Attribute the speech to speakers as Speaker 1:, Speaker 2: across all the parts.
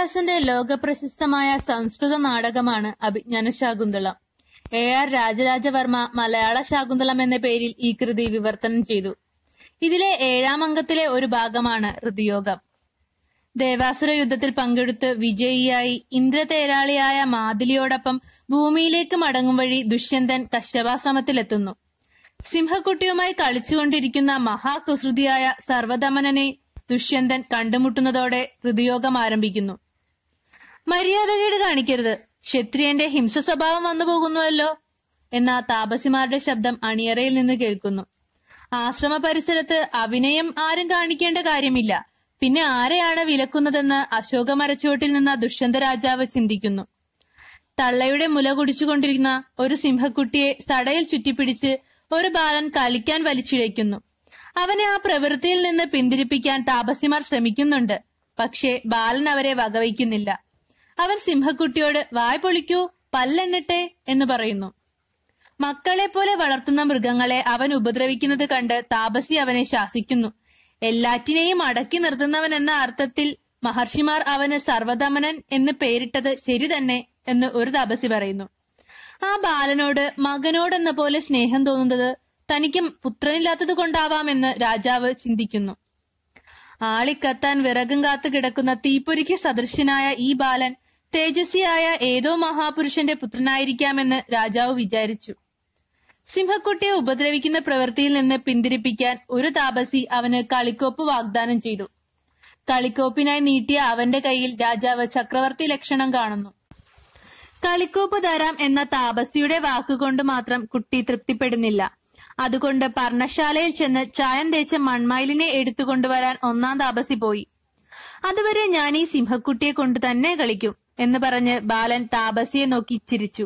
Speaker 1: കാളിദാസന്റെ ലോകപ്രശസ്തമായ സംസ്കൃത നാടകമാണ് അഭിജ്ഞാന ശാകുന്തളം എ ആർ രാജരാജവർമ്മ മലയാള ശാകുന്തളം എന്ന പേരിൽ ഈ കൃതി വിവർത്തനം ചെയ്തു ഇതിലെ ഏഴാം അംഗത്തിലെ ഒരു ഭാഗമാണ് ഹൃദയോഗം ദേവാസുര യുദ്ധത്തിൽ പങ്കെടുത്ത് വിജയിയായി ഇന്ദ്രതേരാളിയായ മാതിലിയോടൊപ്പം ഭൂമിയിലേക്ക് മടങ്ങും വഴി ദുഷ്യന്തൻ കശ്യപാശ്രമത്തിലെത്തുന്നു സിംഹക്കുട്ടിയുമായി കളിച്ചുകൊണ്ടിരിക്കുന്ന മഹാകുസൃതിയായ സർവദമനനെ ദുഷ്യന്തൻ കണ്ടുമുട്ടുന്നതോടെ ഹൃദയോഗം ആരംഭിക്കുന്നു മര്യാദകേട് കാണിക്കരുത് ക്ഷത്രിയന്റെ ഹിംസ സ്വഭാവം വന്നു പോകുന്നുവല്ലോ എന്ന താപസിമാരുടെ ശബ്ദം അണിയറയിൽ നിന്ന് കേൾക്കുന്നു ആശ്രമ പരിസരത്ത് അഭിനയം ആരും കാണിക്കേണ്ട കാര്യമില്ല പിന്നെ ആരെയാണ് വിലക്കുന്നതെന്ന് അശോക മരച്ചുവട്ടിൽ നിന്ന് ദുഷ്യന്ത രാജാവ് ചിന്തിക്കുന്നു തള്ളയുടെ മുല കുടിച്ചുകൊണ്ടിരിക്കുന്ന ഒരു സിംഹക്കുട്ടിയെ സടയിൽ ചുറ്റിപ്പിടിച്ച് ഒരു ബാലൻ കളിക്കാൻ വലിച്ചിഴയ്ക്കുന്നു അവനെ ആ പ്രവൃത്തിയിൽ നിന്ന് പിന്തിരിപ്പിക്കാൻ താപസിമാർ ശ്രമിക്കുന്നുണ്ട് പക്ഷേ ബാലൻ അവരെ വകവയ്ക്കുന്നില്ല അവൻ സിംഹക്കുട്ടിയോട് വായ് പൊളിക്കൂ പല്ലെണ്ണട്ടെ എന്ന് പറയുന്നു മക്കളെ പോലെ വളർത്തുന്ന മൃഗങ്ങളെ അവൻ ഉപദ്രവിക്കുന്നത് കണ്ട് താപസി അവനെ ശാസിക്കുന്നു എല്ലാറ്റിനെയും അടക്കി നിർത്തുന്നവൻ എന്ന അർത്ഥത്തിൽ മഹർഷിമാർ അവന് സർവദമനൻ എന്ന് പേരിട്ടത് ശരി തന്നെ എന്ന് ഒരു താപസി പറയുന്നു ആ ബാലനോട് മകനോടെന്ന പോലെ സ്നേഹം തോന്നുന്നത് തനിക്ക് പുത്രനില്ലാത്തത് കൊണ്ടാവാമെന്ന് രാജാവ് ചിന്തിക്കുന്നു ആളിക്കത്താൻ വിറകും കാത്തു കിടക്കുന്ന തീപ്പൊരിക്ക് സദൃശനായ ഈ ബാലൻ തേജസ്വിയായ ഏതോ മഹാപുരുഷന്റെ പുത്രനായിരിക്കാമെന്ന് രാജാവ് വിചാരിച്ചു സിംഹക്കുട്ടിയെ ഉപദ്രവിക്കുന്ന പ്രവൃത്തിയിൽ നിന്ന് പിന്തിരിപ്പിക്കാൻ ഒരു താപസി അവന് കളിക്കോപ്പ് വാഗ്ദാനം ചെയ്തു കളിക്കോപ്പിനായി നീട്ടിയ അവന്റെ കയ്യിൽ രാജാവ് ചക്രവർത്തി ലക്ഷണം കാണുന്നു കളിക്കോപ്പ് തരാം എന്ന താപസിയുടെ വാക്കുകൊണ്ട് മാത്രം കുട്ടി തൃപ്തിപ്പെടുന്നില്ല അതുകൊണ്ട് പർണശാലയിൽ ചെന്ന് ചായം തേച്ച മൺമയിലിനെ എടുത്തുകൊണ്ടുവരാൻ ഒന്നാം താപസി പോയി അതുവരെ ഞാൻ ഈ സിംഹക്കുട്ടിയെ കൊണ്ട് തന്നെ കളിക്കും എന്ന് പറഞ്ഞ് ബാലൻ താപസിയെ നോക്കി ചിരിച്ചു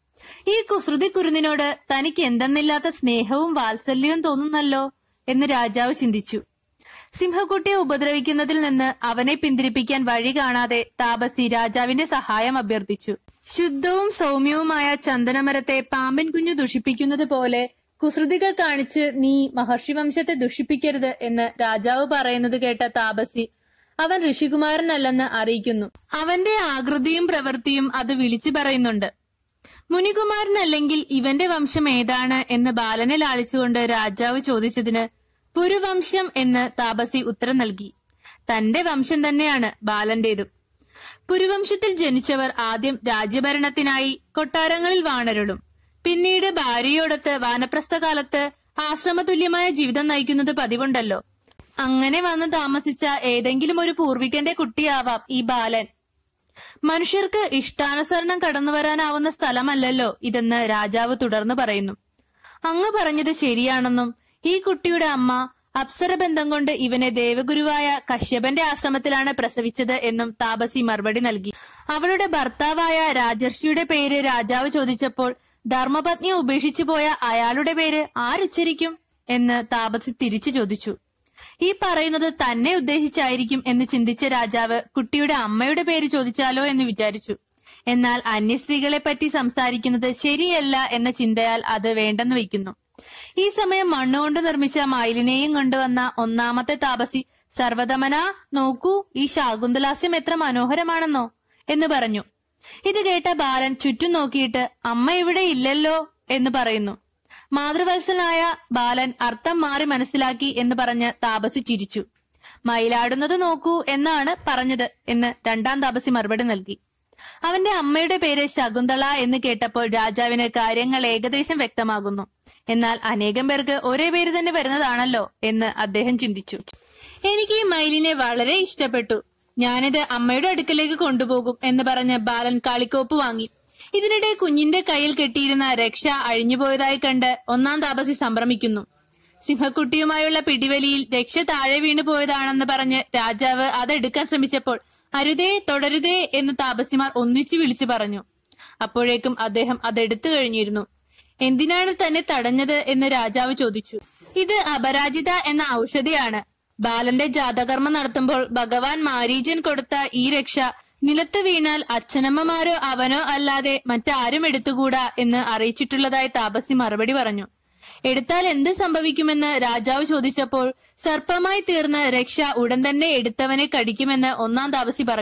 Speaker 1: ഈ കുസൃതി കുരുന്നിനോട് തനിക്ക് എന്തെന്നില്ലാത്ത സ്നേഹവും വാത്സല്യവും തോന്നുന്നല്ലോ എന്ന് രാജാവ് ചിന്തിച്ചു സിംഹക്കുട്ടിയെ ഉപദ്രവിക്കുന്നതിൽ നിന്ന് അവനെ പിന്തിരിപ്പിക്കാൻ വഴി കാണാതെ താപസി രാജാവിന്റെ സഹായം അഭ്യർത്ഥിച്ചു ശുദ്ധവും സൗമ്യവുമായ ചന്ദനമരത്തെ പാമ്പിൻ കുഞ്ഞു ദുഷിപ്പിക്കുന്നത് പോലെ കുസൃതികൾ കാണിച്ച് നീ മഹർഷി വംശത്തെ ദുഷിപ്പിക്കരുത് എന്ന് രാജാവ് പറയുന്നത് കേട്ട താപസി അവൻ ഋഷികുമാരനല്ലെന്ന് അറിയിക്കുന്നു അവന്റെ ആകൃതിയും പ്രവൃത്തിയും അത് വിളിച്ചു പറയുന്നുണ്ട് മുനികുമാരനല്ലെങ്കിൽ ഇവന്റെ വംശം ഏതാണ് എന്ന് ബാലനെ ലാളിച്ചുകൊണ്ട് രാജാവ് ചോദിച്ചതിന് പുരുവംശം എന്ന് താപസി ഉത്തരം നൽകി തന്റെ വംശം തന്നെയാണ് ബാലന്റേതും പുരുവംശത്തിൽ ജനിച്ചവർ ആദ്യം രാജ്യഭരണത്തിനായി കൊട്ടാരങ്ങളിൽ വാണരുളും പിന്നീട് ഭാര്യയോടൊത്ത് വാനപ്രസ്ഥകാലത്ത് ആശ്രമതുല്യമായ ജീവിതം നയിക്കുന്നത് പതിവുണ്ടല്ലോ അങ്ങനെ വന്ന് താമസിച്ച ഏതെങ്കിലും ഒരു പൂർവികന്റെ കുട്ടിയാവാം ഈ ബാലൻ മനുഷ്യർക്ക് ഇഷ്ടാനുസരണം കടന്നു വരാനാവുന്ന സ്ഥലമല്ലല്ലോ ഇതെന്ന് രാജാവ് തുടർന്ന് പറയുന്നു അങ്ങ് പറഞ്ഞത് ശരിയാണെന്നും ഈ കുട്ടിയുടെ അമ്മ അപ്സരബന്ധം കൊണ്ട് ഇവനെ ദേവഗുരുവായ കശ്യപന്റെ ആശ്രമത്തിലാണ് പ്രസവിച്ചത് എന്നും താപസി മറുപടി നൽകി അവളുടെ ഭർത്താവായ രാജർഷിയുടെ പേര് രാജാവ് ചോദിച്ചപ്പോൾ ധർമ്മപത്നിയെ ഉപേക്ഷിച്ചു പോയ അയാളുടെ പേര് ആരുച്ചരിക്കും എന്ന് താപസി തിരിച്ചു ചോദിച്ചു ഈ പറയുന്നത് തന്നെ ഉദ്ദേശിച്ചായിരിക്കും എന്ന് ചിന്തിച്ച രാജാവ് കുട്ടിയുടെ അമ്മയുടെ പേര് ചോദിച്ചാലോ എന്ന് വിചാരിച്ചു എന്നാൽ അന്യസ്ത്രീകളെ പറ്റി സംസാരിക്കുന്നത് ശരിയല്ല എന്ന ചിന്തയാൽ അത് വേണ്ടെന്ന് വയ്ക്കുന്നു ഈ സമയം മണ്ണുകൊണ്ട് നിർമ്മിച്ച മയിലിനെയും കൊണ്ടുവന്ന ഒന്നാമത്തെ താപസി സർവതമന നോക്കൂ ഈ ശാകുന്തലാസ്യം എത്ര മനോഹരമാണെന്നോ എന്ന് പറഞ്ഞു ഇത് കേട്ട ബാലൻ ചുറ്റും നോക്കിയിട്ട് അമ്മ ഇവിടെ ഇല്ലല്ലോ എന്ന് പറയുന്നു മാതൃവത്സനായ ബാലൻ അർത്ഥം മാറി മനസ്സിലാക്കി എന്ന് പറഞ്ഞ് താപസി ചിരിച്ചു മയിലാടുന്നത് നോക്കൂ എന്നാണ് പറഞ്ഞത് എന്ന് രണ്ടാം താപസി മറുപടി നൽകി അവന്റെ അമ്മയുടെ പേര് ശകുന്തള എന്ന് കേട്ടപ്പോൾ രാജാവിന് കാര്യങ്ങൾ ഏകദേശം വ്യക്തമാകുന്നു എന്നാൽ അനേകം പേർക്ക് ഒരേ പേര് തന്നെ വരുന്നതാണല്ലോ എന്ന് അദ്ദേഹം ചിന്തിച്ചു എനിക്ക് ഈ മയിലിനെ വളരെ ഇഷ്ടപ്പെട്ടു ഞാനിത് അമ്മയുടെ അടുക്കലേക്ക് കൊണ്ടുപോകും എന്ന് പറഞ്ഞ് ബാലൻ കാളിക്കോപ്പ് വാങ്ങി ഇതിനിടെ കുഞ്ഞിന്റെ കയ്യിൽ കെട്ടിയിരുന്ന രക്ഷ അഴിഞ്ഞുപോയതായി കണ്ട് ഒന്നാം താപസി സംഭ്രമിക്കുന്നു സിംഹക്കുട്ടിയുമായുള്ള പിടിവലിയിൽ രക്ഷ താഴെ വീണു പോയതാണെന്ന് പറഞ്ഞ് രാജാവ് അതെടുക്കാൻ ശ്രമിച്ചപ്പോൾ അരുതേ തുടരുതേ എന്ന് താപസിമാർ ഒന്നിച്ചു വിളിച്ചു പറഞ്ഞു അപ്പോഴേക്കും അദ്ദേഹം അതെടുത്തു കഴിഞ്ഞിരുന്നു എന്തിനാണ് തന്നെ തടഞ്ഞത് എന്ന് രാജാവ് ചോദിച്ചു ഇത് അപരാജിത എന്ന ഔഷധിയാണ് ബാലന്റെ ജാതകർമ്മം നടത്തുമ്പോൾ ഭഗവാൻ മാരീജൻ കൊടുത്ത ഈ രക്ഷ നിലത്ത് വീണാൽ അച്ഛനമ്മമാരോ അവനോ അല്ലാതെ മറ്റാരും എടുത്തുകൂടാ എന്ന് അറിയിച്ചിട്ടുള്ളതായി താപസി മറുപടി പറഞ്ഞു എടുത്താൽ എന്ത് സംഭവിക്കുമെന്ന് രാജാവ് ചോദിച്ചപ്പോൾ സർപ്പമായി തീർന്ന് രക്ഷ ഉടൻ തന്നെ എടുത്തവനെ കടിക്കുമെന്ന് ഒന്നാം താപസി പറഞ്ഞു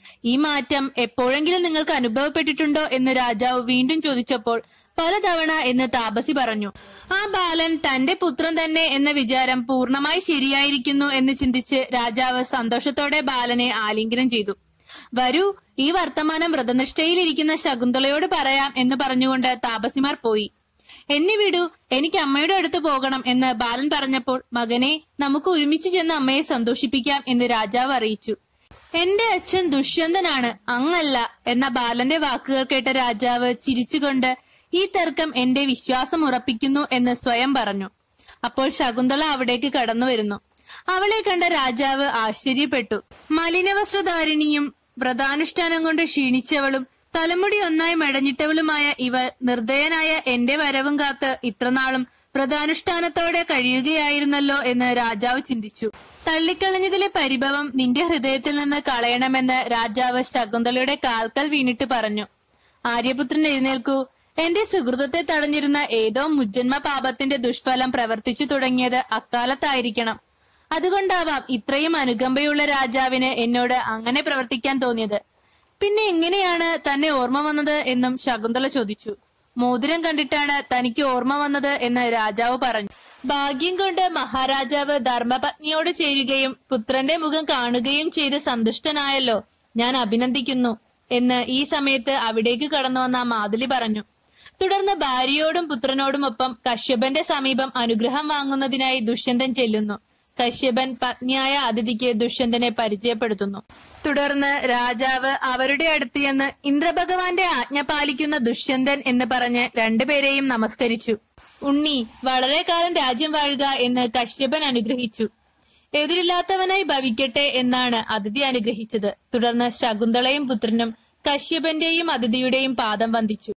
Speaker 1: ഈ മാറ്റം എപ്പോഴെങ്കിലും നിങ്ങൾക്ക് അനുഭവപ്പെട്ടിട്ടുണ്ടോ എന്ന് രാജാവ് വീണ്ടും ചോദിച്ചപ്പോൾ പലതവണ എന്ന് താപസി പറഞ്ഞു ആ ബാലൻ തന്റെ പുത്രൻ തന്നെ എന്ന വിചാരം പൂർണ്ണമായി ശരിയായിരിക്കുന്നു എന്ന് ചിന്തിച്ച് രാജാവ് സന്തോഷത്തോടെ ബാലനെ ആലിംഗനം ചെയ്തു വരൂ ഈ വർത്തമാനം വ്രതനിഷ്ഠയിലിരിക്കുന്ന ശകുന്തളയോട് പറയാം എന്ന് പറഞ്ഞുകൊണ്ട് താപസിമാർ പോയി എന്നെ വിടൂ എനിക്ക് അമ്മയുടെ അടുത്ത് പോകണം എന്ന് ബാലൻ പറഞ്ഞപ്പോൾ മകനെ നമുക്ക് ഒരുമിച്ച് ചെന്ന് അമ്മയെ സന്തോഷിപ്പിക്കാം എന്ന് രാജാവ് അറിയിച്ചു എന്റെ അച്ഛൻ ദുഷ്യന്തനാണ് അങ്ങല്ല എന്ന ബാലന്റെ വാക്കുകൾ കേട്ട രാജാവ് ചിരിച്ചുകൊണ്ട് ഈ തർക്കം എന്റെ വിശ്വാസം ഉറപ്പിക്കുന്നു എന്ന് സ്വയം പറഞ്ഞു അപ്പോൾ ശകുന്തള അവിടേക്ക് കടന്നു വരുന്നു അവളെ കണ്ട രാജാവ് ആശ്ചര്യപ്പെട്ടു മലിനവസ്ത്രധാരിണിയും വ്രതാനുഷ്ഠാനം കൊണ്ട് ക്ഷീണിച്ചവളും തലമുടി ഒന്നായി മെടഞ്ഞിട്ടവളുമായ ഇവൾ നിർദ്ദയനായ എന്റെ വരവും കാത്ത് ഇത്രനാളും വ്രതാനുഷ്ഠാനത്തോടെ കഴിയുകയായിരുന്നല്ലോ എന്ന് രാജാവ് ചിന്തിച്ചു തള്ളിക്കളഞ്ഞതിലെ പരിഭവം നിന്റെ ഹൃദയത്തിൽ നിന്ന് കളയണമെന്ന് രാജാവ് ശകുന്തളയുടെ കാൽക്കൽ വീണിട്ട് പറഞ്ഞു ആര്യപുത്രൻ എഴുന്നേൽക്കൂ എന്റെ സുഹൃതത്തെ തടഞ്ഞിരുന്ന ഏതോ മുജ്ജന്മ പാപത്തിന്റെ ദുഷ്ഫലം പ്രവർത്തിച്ചു തുടങ്ങിയത് അക്കാലത്തായിരിക്കണം അതുകൊണ്ടാവാം ഇത്രയും അനുകമ്പയുള്ള രാജാവിന് എന്നോട് അങ്ങനെ പ്രവർത്തിക്കാൻ തോന്നിയത് പിന്നെ എങ്ങനെയാണ് തന്നെ ഓർമ്മ വന്നത് എന്നും ശകുന്തള ചോദിച്ചു മോതിരം കണ്ടിട്ടാണ് തനിക്ക് ഓർമ്മ വന്നത് എന്ന് രാജാവ് പറഞ്ഞു ഭാഗ്യം കൊണ്ട് മഹാരാജാവ് ധർമ്മപത്നിയോട് ചേരുകയും പുത്രന്റെ മുഖം കാണുകയും ചെയ്ത് സന്തുഷ്ടനായല്ലോ ഞാൻ അഭിനന്ദിക്കുന്നു എന്ന് ഈ സമയത്ത് അവിടേക്ക് കടന്നു വന്ന മാതുലി പറഞ്ഞു തുടർന്ന് ഭാര്യയോടും പുത്രനോടുമൊപ്പം കശ്യപന്റെ സമീപം അനുഗ്രഹം വാങ്ങുന്നതിനായി ദുഷ്യന്തൻ ചെല്ലുന്നു കശ്യപൻ പത്നിയായ അതിഥിക്ക് ദുഷ്യന്തനെ പരിചയപ്പെടുത്തുന്നു തുടർന്ന് രാജാവ് അവരുടെ അടുത്ത് ചെന്ന് ഇന്ദ്രഭഗവാന്റെ ആജ്ഞ പാലിക്കുന്ന ദുഷ്യന്തൻ എന്ന് പറഞ്ഞ് രണ്ടുപേരെയും നമസ്കരിച്ചു ഉണ്ണി വളരെ കാലം രാജ്യം വാഴുക എന്ന് കശ്യപൻ അനുഗ്രഹിച്ചു എതിരില്ലാത്തവനായി ഭവിക്കട്ടെ എന്നാണ് അതിഥി അനുഗ്രഹിച്ചത് തുടർന്ന് ശകുന്തളയും പുത്രനും കശ്യപന്റെയും അതിഥിയുടെയും പാദം വന്ദിച്ചു